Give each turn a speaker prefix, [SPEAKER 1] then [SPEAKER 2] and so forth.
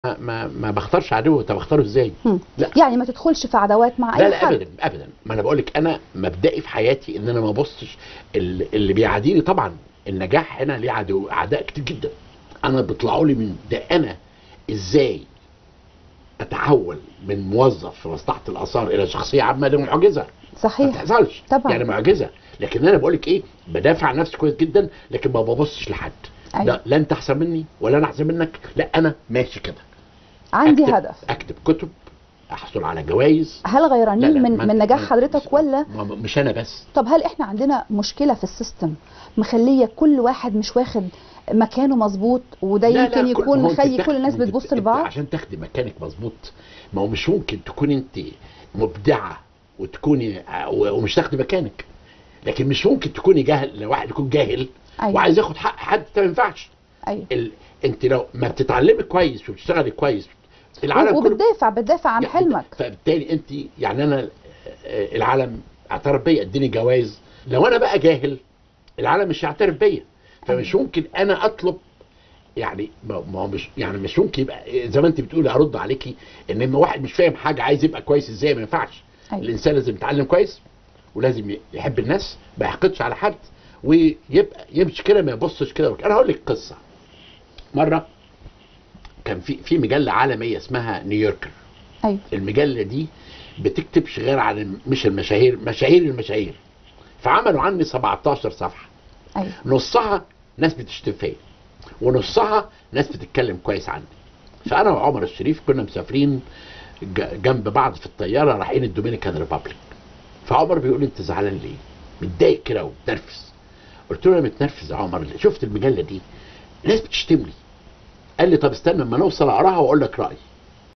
[SPEAKER 1] ما ما, ما بختارش عدو طب اختاره ازاي
[SPEAKER 2] هم.
[SPEAKER 1] لا
[SPEAKER 2] يعني ما تدخلش في عداوات مع
[SPEAKER 1] لا
[SPEAKER 2] اي
[SPEAKER 1] لا
[SPEAKER 2] حد
[SPEAKER 1] ابدا ابدا ما انا بقول لك انا مبدئي في حياتي ان انا ما ابصش اللي, اللي بيعاديني طبعا النجاح هنا ليه عدو اعداء كتير جدا انا بيطلعوا لي من ده انا ازاي اتحول من موظف في مصلحه الاثار الى شخصيه عامه دي معجزه ما
[SPEAKER 2] صحيح
[SPEAKER 1] تحصلش
[SPEAKER 2] طبعا.
[SPEAKER 1] يعني معجزه لكن انا بقول لك ايه بدافع عن نفسي كويس جدا لكن ما ببصش لحد
[SPEAKER 2] أيوة.
[SPEAKER 1] لا لا انت احسن مني ولا انا احسن منك لا انا ماشي كده
[SPEAKER 2] عندي
[SPEAKER 1] أكتب
[SPEAKER 2] هدف
[SPEAKER 1] اكتب كتب احصل على جوائز
[SPEAKER 2] هل
[SPEAKER 1] لا
[SPEAKER 2] غيرانين
[SPEAKER 1] لا
[SPEAKER 2] من
[SPEAKER 1] ما-
[SPEAKER 2] من نجاح
[SPEAKER 1] ما-
[SPEAKER 2] حضرتك ولا
[SPEAKER 1] ما- ما- مش انا بس
[SPEAKER 2] طب هل احنا عندنا مشكله في السيستم مخليه كل واحد مش واخد مكانه مظبوط وده
[SPEAKER 1] لا لا،
[SPEAKER 2] يمكن
[SPEAKER 1] كل- ما
[SPEAKER 2] يكون
[SPEAKER 1] هو أنت
[SPEAKER 2] مخلي
[SPEAKER 1] بتاخد-
[SPEAKER 2] كل الناس
[SPEAKER 1] أنت
[SPEAKER 2] بتبص
[SPEAKER 1] بت-
[SPEAKER 2] لبعض
[SPEAKER 1] عشان تاخدي مكانك مظبوط ما هو مش ممكن تكوني انت مبدعه وتكوني و- ومش تاخدي مكانك لكن مش ممكن تكوني جاهل لو واحد يكون جاهل
[SPEAKER 2] أيوة.
[SPEAKER 1] وعايز ياخد حق حد ده ما ينفعش
[SPEAKER 2] ايوه
[SPEAKER 1] ال... انت لو ما بتتعلمي كويس وبتشتغلي كويس العالم كله
[SPEAKER 2] وبتدافع بتدافع عن
[SPEAKER 1] يعني
[SPEAKER 2] حلمك
[SPEAKER 1] فبالتالي انت يعني انا آه، العالم اعترف بيا اديني جوائز لو انا بقى جاهل العالم مش هيعترف بيا فمش ممكن انا اطلب يعني ما ما هو مش يعني مش ممكن يبقى زي ما انت بتقولي ارد عليكي ان لما واحد مش فاهم حاجه عايز يبقى كويس ازاي ما ينفعش
[SPEAKER 2] أيوة.
[SPEAKER 1] الانسان لازم يتعلم كويس ولازم يحب الناس ما يحقدش على حد ويبقى يمشي كده ما يبصش كده انا هقول لك قصه مره كان في في مجله عالميه اسمها نيويوركر
[SPEAKER 2] ايوه
[SPEAKER 1] المجله دي بتكتبش غير عن مش المشاهير مشاهير المشاهير فعملوا عني 17 صفحه
[SPEAKER 2] ايوه
[SPEAKER 1] نصها ناس بتشتم فيا ونصها ناس بتتكلم كويس عني فانا وعمر الشريف كنا مسافرين ج- جنب بعض في الطياره رايحين الدومينيكان ريبابليك فعمر بيقول لي انت زعلان ليه؟ متضايق كده ومتنرفز قلت له انا متنرفز يا عمر شفت المجله دي ناس بتشتم لي قال لي طب استنى اما نوصل اقراها واقول لك رايي